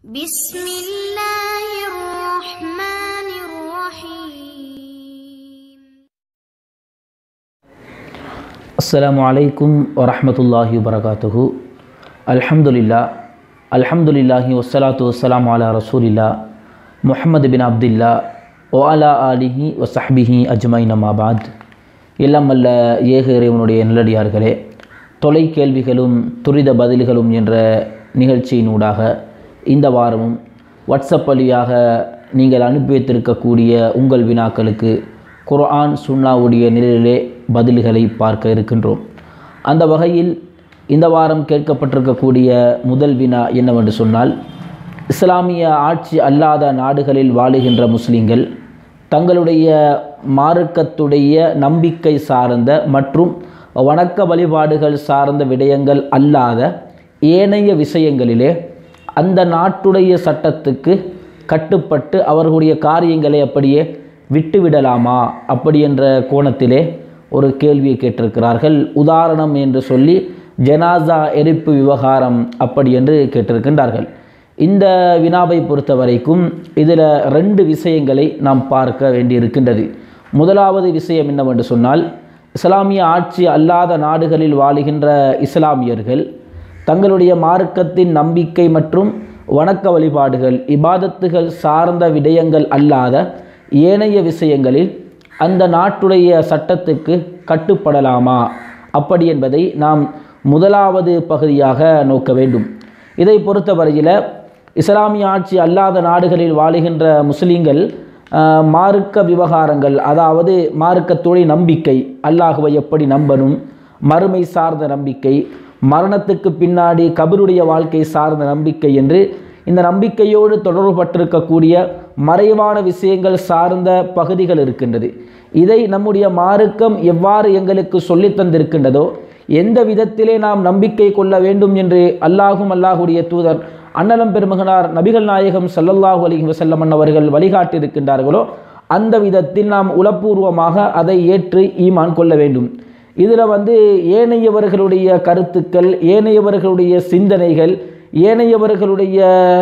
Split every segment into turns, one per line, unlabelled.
بسم الله الرحمن الرحيم
அஸ்ஸலாமு அலைக்கும் வரஹ்மத்துல்லாஹி வபரகாத்துஹு அல்ஹம்துலில்லா அல்ஹம்துலில்லாஹி வஸ்ஸலாத்து வஸ்ஸலாமு அலா ரசூலில்லா முஹம்மது பின் அப்துல்லா ஓ அலா ஆலிஹி வசஹ்பிஹி அஜ்மைன் அம்மாபாத் எல்லாம் அல்ல ஏக இறைவனுடைய நல்லடியார்களே தொலை கேள்விகளும் துரித பதில்களும் என்ற நிகழ்ச்சியினூடாக இந்த வாரமும் வாட்ஸ்அப் வழியாக நீங்கள் அனுப்பி வைத்திருக்கக்கூடிய உங்கள் வினாக்களுக்கு குர்ஆன் சுன்னாவுடைய நிலையிலே பதில்களை பார்க்க இருக்கின்றோம் அந்த வகையில் இந்த வாரம் கேட்கப்பட்டிருக்கக்கூடிய முதல் வினா என்னவென்று சொன்னால் இஸ்லாமிய ஆட்சி அல்லாத நாடுகளில் வாழுகின்ற முஸ்லிம்கள் தங்களுடைய மார்க்கத்துடைய நம்பிக்கை சார்ந்த மற்றும் வணக்க வழிபாடுகள் சார்ந்த விடயங்கள் அல்லாத ஏனைய விஷயங்களிலே அந்த நாட்டுடைய சட்டத்துக்கு கட்டுப்பட்டு அவர்களுடைய காரியங்களை அப்படியே விட்டுவிடலாமா அப்படி என்ற கோணத்திலே ஒரு கேள்வியை கேட்டிருக்கிறார்கள் உதாரணம் என்று சொல்லி ஜனாசா எரிப்பு விவகாரம் அப்படி என்று கேட்டிருக்கின்றார்கள் இந்த வினாவை பொறுத்த வரைக்கும் இதில் ரெண்டு விஷயங்களை நாம் பார்க்க வேண்டியிருக்கின்றது முதலாவது விஷயம் என்னவென்று சொன்னால் இஸ்லாமிய ஆட்சி அல்லாத நாடுகளில் வாழுகின்ற இஸ்லாமியர்கள் தங்களுடைய மார்க்கத்தின் நம்பிக்கை மற்றும் வணக்க வழிபாடுகள் இபாதத்துகள் சார்ந்த விடயங்கள் அல்லாத ஏனைய விஷயங்களில் அந்த நாட்டுடைய சட்டத்துக்கு கட்டுப்படலாமா அப்படி என்பதை நாம் முதலாவது பகுதியாக நோக்க வேண்டும் இதை பொறுத்தவரையில் இஸ்லாமிய ஆட்சி அல்லாத நாடுகளில் வாழுகின்ற முஸ்லீம்கள் ஆஹ், மார்க்க விவகாரங்கள் அதாவது மார்க்கத்துடைய நம்பிக்கை அல்லாஹுவை எப்படி நம்பணும் மறுமை சார்ந்த நம்பிக்கை மரணத்துக்கு பின்னாடி கபருடைய வாழ்க்கை சார்ந்த நம்பிக்கை என்று இந்த நம்பிக்கையோடு தொடர்புபட்டிருக்கக்கூடிய மறைவான விஷயங்கள் சார்ந்த பகுதிகள் இருக்கின்றது இதை நம்முடைய மார்க்கம் எவ்வாறு எங்களுக்கு சொல்லித் தந்திருக்கின்றதோ எந்த விதத்திலே நாம் நம்பிக்கை கொள்ள வேண்டும் என்று அல்லாஹும் அல்லாஹுடைய தூதர் அன்னலம் பெருமகனார் நபிகள் நாயகம் ஸல்லல்லாஹு அலைஹி வஸல்லம் அவர்கள் வழிகாட்டியிருக்கின்றார்களோ அந்த விதத்தில் நாம் உளப்பூர்வமாக அதை ஏற்று ஈமான் கொள்ள வேண்டும் இதில் வந்து ஏனையவர்களுடைய கருத்துக்கள் ஏனையவர்களுடைய சிந்தனைகள் ஏனையவர்களுடைய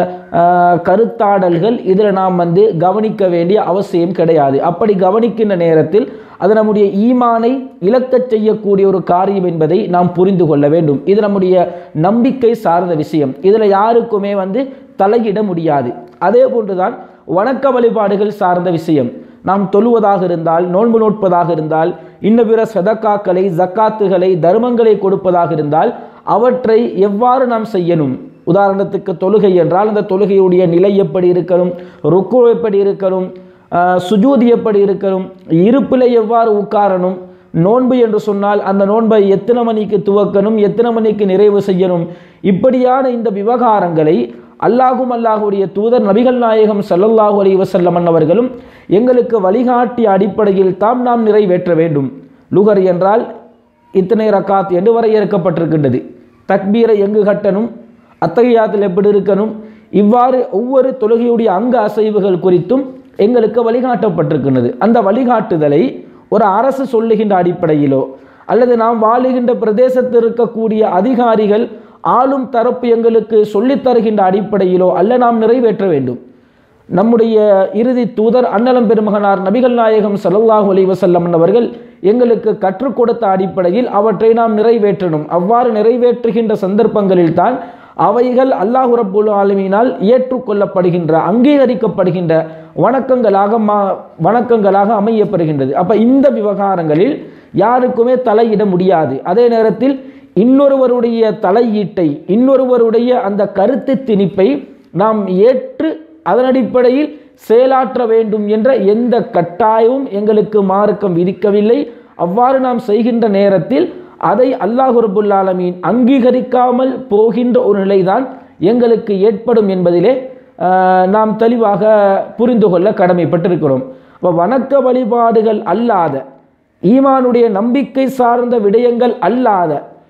ஆஹ், கருத்தாடல்கள் இதில் நாம் வந்து கவனிக்க வேண்டிய அவசியம் கிடையாது அப்படி கவனிக்கின்ற நேரத்தில் அது நம்முடைய ஈமானை இழக்கச் செய்யக்கூடிய ஒரு காரியம் என்பதை நாம் புரிந்து கொள்ள வேண்டும் இது நம்முடைய நம்பிக்கை சார்ந்த விஷயம் இதில் யாருக்குமே வந்து தலையிட முடியாது அதே போன்றுதான் வணக்க வழிபாடுகள் சார்ந்த விஷயம் நாம் தொழுவதாக இருந்தால் நோன்பு நோட்பதாக இருந்தால் இன்ன பிற சதக்காக்களை ஜக்காத்துகளை தர்மங்களை கொடுப்பதாக இருந்தால் அவற்றை எவ்வாறு நாம் செய்யணும் உதாரணத்துக்கு தொழுகை என்றால் அந்த தொழுகையுடைய நிலை எப்படி இருக்கணும் ருக்கு எப்படி இருக்கணும் ஆஹ், சுஜூதி எப்படி இருக்கணும் இருப்பில் எவ்வாறு உட்காரணும் நோன்பு என்று சொன்னால் அந்த நோன்பை எத்தனை மணிக்கு துவக்கணும் எத்தனை மணிக்கு நிறைவு செய்யணும் இப்படியான இந்த விவகாரங்களை அல்லாஹும் அல்லாஹுடைய தூதர் நபிகள் நாயகம் ஸல்லல்லாஹு அலைஹி வஸல்லம் அவர்களும் எங்களுக்கு வழிகாட்டிய அடிப்படையில் தாம் நாம் நிறைவேற்ற வேண்டும் லுகர் என்றால் இத்தனை ரக்காத் என்று வரையறுக்கப்பட்டிருக்கின்றது தக்பீரை எங்கு கட்டணும் அத்தகையாத்தில் எப்படி இருக்கணும் இவ்வாறு ஒவ்வொரு தொழுகையுடைய அங்க அசைவுகள் குறித்தும் எங்களுக்கு வழிகாட்டப்பட்டிருக்கின்றது அந்த வழிகாட்டுதலை ஒரு அரசு சொல்லுகின்ற அடிப்படையிலோ அல்லது நாம் வாழுகின்ற பிரதேசத்தில் இருக்கக்கூடிய அதிகாரிகள் ஆளும் தரப்பு எங்களுக்கு சொல்லித் தருகின்ற அடிப்படையிலோ அல்ல நாம் நிறைவேற்ற வேண்டும் நம்முடைய இறுதி தூதர் அன்னலம் பெருமகனார் நபிகள் நாயகம் ஸல்லல்லாஹு அலைஹி வஸல்லம் அவர்கள் எங்களுக்கு கற்றுக் கொடுத்த அடிப்படையில் அவற்றை நாம் நிறைவேற்றணும் அவ்வாறு நிறைவேற்றுகின்ற சந்தர்ப்பங்களில் தான் அவைகள் அல்லாஹ் ரப்புல் ஆலமீனால் ஏற்றுக்கொள்ளப்படுகின்ற அங்கீகரிக்கப்படுகின்ற வணக்கங்களாக மா வணக்கங்களாக அமையப்பெறுகின்றது அப்ப இந்த விவகாரங்களில் யாருக்குமே தலையிட முடியாது அதே நேரத்தில் இன்னொருவருடைய தலையீட்டை இன்னொருவருடைய அந்த கருத்து திணிப்பை நாம் ஏற்று அதன் அடிப்படையில் செயலாற்ற வேண்டும் என்ற எந்த கட்டாயமும் எங்களுக்கு மார்க்கம் விதிக்கவில்லை அவ்வாறு நாம் செய்கின்ற நேரத்தில் அதை அல்லாஹ் ரபுல் ஆலமீன் அங்கீகரிக்காமல் போகின்ற ஒரு நிலைதான் எங்களுக்கு ஏற்படும் என்பதிலே ஆஹ், நாம் தெளிவாக புரிந்து கொள்ள கடமைப்பட்டிருக்கிறோம் அப்போ வணக்க வழிபாடுகள் அல்லாத ஈமானுடைய நம்பிக்கை சார்ந்த விடயங்கள் அல்லாத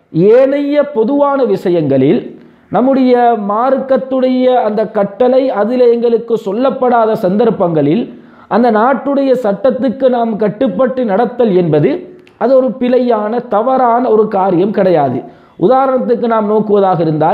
ஏனைய பொதுவான விஷயங்களில் நம்முடைய மார்க்கத்துடைய அந்த கட்டளை அதில் எங்களுக்கு சொல்லப்படாத சந்தர்ப்பங்களில் அந்த நாட்டுடைய சட்டத்துக்கு நாம் கட்டுப்பட்டு நடத்தல் என்பது அது ஒரு பிழையான தவறான ஒரு காரியம் கிடையாது உதாரணத்துக்கு நாம் நோக்குவதாக இருந்தால்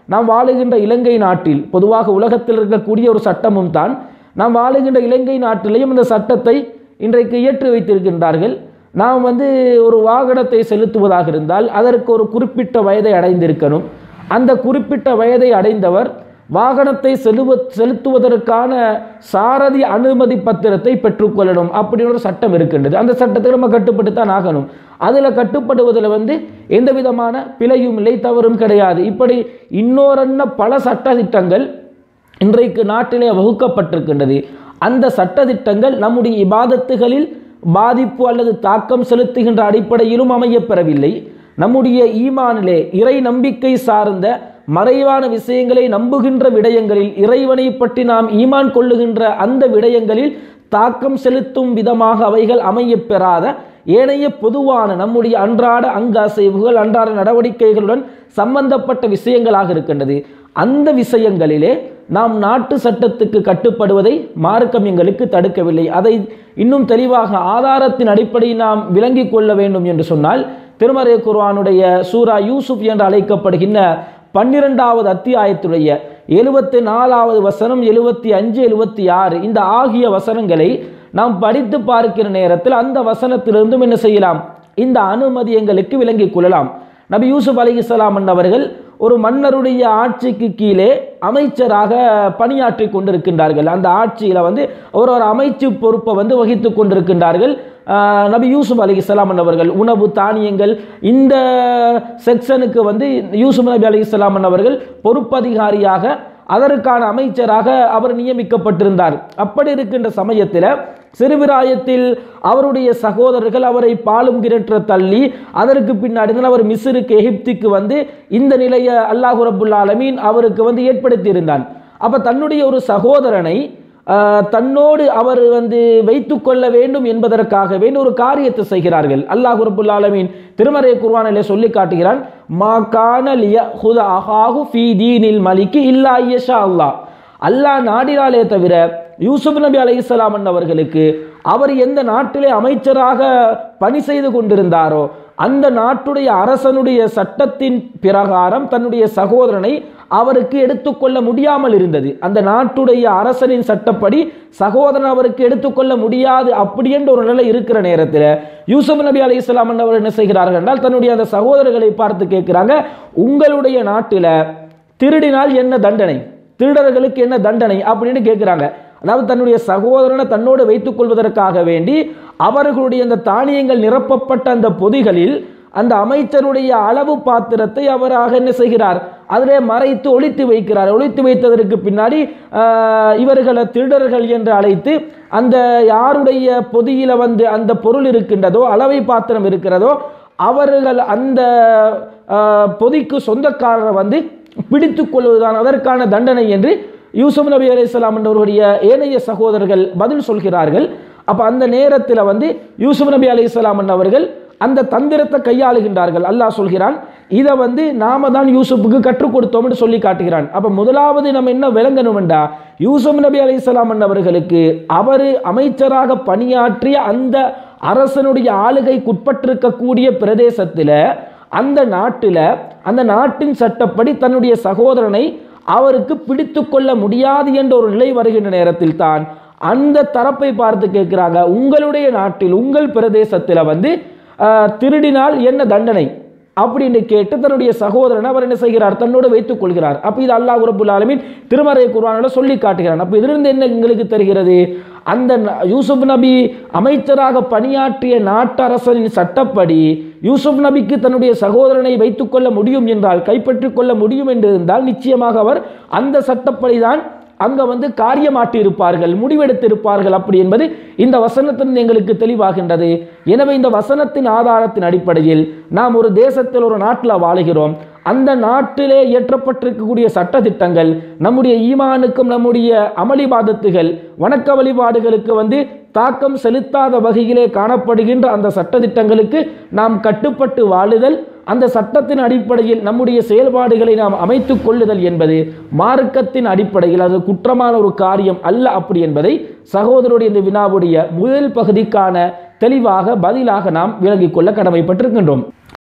நாம் வாழுகின்ற இலங்கை நாட்டில் பொதுவாக உலகத்தில் இருக்கக்கூடிய ஒரு சட்டமும் தான் நாம் வாழுகின்ற இலங்கை நாட்டிலேயும் இந்த சட்டத்தை இன்றைக்கு இயற்றி வைத்திருக்கின்றார்கள் நாம் வந்து ஒரு வாகனத்தை செலுத்துவதாக இருந்தால் அதற்கு ஒரு குறிப்பிட்ட வயதை அடைந்திருக்கணும் அந்த குறிப்பிட்ட வயதை அடைந்தவர் வாகனத்தை செலுவ செலுத்துவதற்கான சாரதி அனுமதி பத்திரத்தை பெற்றுக்கொள்ளணும் அப்படின்னு ஒரு சட்டம் இருக்கின்றது அந்த சட்டத்தை நம்ம கட்டுப்பட்டுத்தான் ஆகணும் அதில் கட்டுப்படுவதில் வந்து எந்த விதமான பிழையும் இல்லை தவறும் கிடையாது இப்படி இன்னொரன்ன பல சட்ட திட்டங்கள் இன்றைக்கு நாட்டிலே வகுக்கப்பட்டிருக்கின்றது அந்த சட்டதிட்டங்கள் நம்முடைய இபாதத்துகளில் பாதிப்பு அல்லது தாக்கம் செலுத்துகின்ற அடிப்படையிலும் அமையப்பெறவில்லை நம்முடைய ஈமானிலே இறை நம்பிக்கை சார்ந்த மறைவான விஷயங்களை நம்புகின்ற விடயங்களில் இறைவனை பற்றி நாம் ஈமான் கொள்ளுகின்ற அந்த விடயங்களில் தாக்கம் செலுத்தும் விதமாக அவைகள் அமையப்பெறாத ஏனைய பொதுவான நம்முடைய அன்றாட அங்க அசைவுகள் அன்றாட நடவடிக்கைகளுடன் சம்பந்தப்பட்ட விஷயங்களாக இருக்கின்றது அந்த விஷயங்களிலே நாம் நாட்டு சட்டத்துக்கு கட்டுப்படுவதை மார்க்கம் எங்களுக்கு தடுக்கவில்லை அதை இன்னும் தெளிவாக ஆதாரத்தின் அடிப்படையில் நாம் விளங்கிக் கொள்ள வேண்டும் என்று சொன்னால் திருமறை குர்ஆனுடைய சூரா யூசுப் என்று அழைக்கப்படுகின்ற பன்னிரெண்டாவது அத்தியாயத்துடைய எழுபத்தி நாலாவது வசனம் எழுபத்தி அஞ்சு எழுபத்தி ஆறு இந்த ஆகிய வசனங்களை நாம் படித்து பார்க்கிற நேரத்தில் அந்த வசனத்திலிருந்தும் என்ன செய்யலாம் இந்த அனுமதி எங்களுக்கு விளங்கிக் கொள்ளலாம் நபி யூசுப் அலிஹிஸ்லாம் அவர்கள் ஒரு மன்னருடைய ஆட்சிக்கு கீழே அமைச்சராக பணியாற்றி கொண்டிருக்கின்றார்கள் அந்த ஆட்சியில் வந்து ஒரு ஒரு அமைச்சு பொறுப்பை வந்து வகித்து கொண்டிருக்கின்றார்கள் ஆஹ் நபி யூசுப் அலிஹிஸ்லாம் அவர்கள் உணவு தானியங்கள் இந்த செக்ஷனுக்கு வந்து யூசுப் நபி அலிஹிஸ்லாம் அவர்கள் பொறுப்பதிகாரியாக அதற்கான அமைச்சராக அவர் நியமிக்கப்பட்டிருந்தார் அப்படி இருக்கின்ற சமயத்தில் சிறுவிராயத்தில் அவருடைய சகோதரர்கள் அவரை பாலும் கிணற்ற தள்ளி அதற்கு பின்னாடி தான் அவர் மிஸ்ருக்கு எகிப்துக்கு வந்து இந்த நிலையை அல்லாஹு ரபுல் ஆலமீன் அவருக்கு வந்து ஏற்படுத்தியிருந்தான் அப்போ தன்னுடைய ஒரு சகோதரனை ஆஹ், தன்னோடு அவர் வந்து வைத்து கொள்ள வேண்டும் என்பதற்காக வேண்டிய ஒரு காரியத்தை செய்கிறார்கள் அல்லாஹ் ரபுல் ஆலமீன் திருமறை குர்ஆனிலே சொல்லி காட்டுகிறான் மா கான லிய ஹுத அஹாஹு ஃபீ தீனில் மலிக்கு இல்லா ஐயஷா அல்லாஹ் அல்லாஹ் நாடினாலே தவிர யூசுப் நபி அலைஹிஸ்ஸலாம் அவர்களுக்கு அவர் எந்த நாட்டிலே அமைச்சராக பணி செய்து கொண்டிருந்தாரோ அந்த நாட்டுடைய அரசனுடைய சட்டத்தின் பிரகாரம் தன்னுடைய சகோதரனை அவருக்கு எடுத்துக்கொள்ள முடியாமல் இருந்தது அந்த நாட்டுடைய அரசனின் சட்டப்படி சகோதரன் அவருக்கு எடுத்துக்கொள்ள முடியாது அப்படி என்ற ஒரு நிலை இருக்கிற நேரத்தில் யூசுப் நபி அலி இஸ்லாம் அவர் என்ன செய்கிறார்கள் என்றால் தன்னுடைய அந்த சகோதரர்களை பார்த்து கேட்கிறாங்க உங்களுடைய நாட்டில் திருடினால் என்ன தண்டனை திருடர்களுக்கு என்ன தண்டனை அப்படின்னு கேட்குறாங்க அதாவது தன்னுடைய சகோதரனை தன்னோடு வைத்துக் கொள்வதற்காக வேண்டி அவர்களுடைய அந்த தானியங்கள் நிரப்பப்பட்ட அந்த பொதிகளில் அந்த அமைச்சருடைய அளவு பாத்திரத்தை அவராக என்ன செய்கிறார் அதிலே மறைத்து ஒளித்து வைக்கிறார் ஒளித்து வைத்ததற்கு பின்னாடி ஆஹ், இவர்களை திருடர்கள் என்று அழைத்து அந்த யாருடைய பொதியில வந்து அந்த பொருள் இருக்கின்றதோ அளவை பாத்திரம் இருக்கிறதோ அவர்கள் அந்த ஆஹ், பொதிக்கு சொந்தக்காரரை வந்து பிடித்துக் கொள்வதுதான் அதற்கான தண்டனை என்று யூசுப் நபி அலைஹிஸ்ஸலாம் என்பவருடைய ஏனைய சகோதரர்கள் பதில் சொல்கிறார்கள் அப்போ அந்த நேரத்தில் வந்து யூசுப் நபி அலைஹிஸ்ஸலாம் அவர்கள் அந்த தந்திரத்தை கையாளுகின்றார்கள் அல்லாஹ் சொல்கிறான் இதை வந்து நாம தான் யூசுப்புக்கு கற்றுக் கொடுத்தோம்னு சொல்லி காட்டுகிறான் அப்போ முதலாவது நம்ம என்ன விளங்கணும்டா யூசுப் நபி அலைஹிஸ்ஸலாம் அவர்களுக்கு அவர் அமைச்சராக பணியாற்றிய அந்த அரசனுடைய ஆளுகைக்குட்பட்டிருக்கக்கூடிய பிரதேசத்தில் அந்த நாட்டில் அந்த நாட்டின் சட்டப்படி தன்னுடைய சகோதரனை அவருக்கு பிடித்து கொள்ள முடியாது என்ற ஒரு நிலை வருகின்ற நேரத்தில் தான் அந்த தரப்பை பார்த்து கேட்குறாங்க உங்களுடைய நாட்டில் உங்கள் பிரதேசத்தில் வந்து ஆஹ், திருடினால் என்ன தண்டனை அப்படின்னு கேட்டு தன்னுடைய சகோதரனை அவர் என்ன செய்கிறார் தன்னோடு வைத்துக் கொள்கிறார் அப்போ இது அல்லாஹ் ரபுல் ஆலமீன் திருமறை குர்ஆனில் சொல்லி காட்டுகிறான் அப்போ இதிலிருந்து என்ன எங்களுக்கு தெரிகிறது அந்த ந- யூசுப் நபி அமைச்சராக பணியாற்றிய நாட்டரசனின் சட்டப்படி யூசுப் நபிக்கு தன்னுடைய சகோதரனை வைத்துக்கொள்ள முடியும் என்றால் கைப்பற்றிக் கொள்ள முடியும் என்று இருந்தால் நிச்சயமாக அவர் அந்த சட்டப்படி தான் அங்க வந்து காரியமாட்டி இருப்பார்கள் முடிவெடுத்திருப்பார்கள் அப்படி என்பது இந்த வசனத்தின் எங்களுக்கு தெளிவாகின்றது எனவே இந்த வசனத்தின் ஆதாரத்தின் அடிப்படையில் நாம் ஒரு தேசத்தில் ஒரு நாட்டில் வாழுகிறோம் அந்த நாட்டிலே இயற்றப்பட்டிருக்கக்கூடிய சட்டதிட்டங்கள் நம்முடைய ஈமானுக்கும் நம்முடைய அமளிபாதத்துகள் வணக்க வழிபாடுகளுக்கு வந்து தாக்கம் செலுத்தாத வகையிலே காணப்படுகின்ற அந்த சட்டதிட்டங்களுக்கு நாம் கட்டுப்பட்டு வாழுதல் அந்த சட்டத்தின் அடிப்படையில் நம்முடைய செயல்பாடுகளை நாம் அமைத்துக் கொள்ளுதல் என்பது மார்க்கத்தின் அடிப்படையில் அது குற்றமான ஒரு காரியம் அல்ல அப்படி என்பதை சகோதரருடைய இந்த வினாவுடைய முதல் பகுதிக்கான தெளிவாக பதிலாக நாம் விளங்கிக் கொள்ள கடமைப்பட்டிருக்கின்றோம்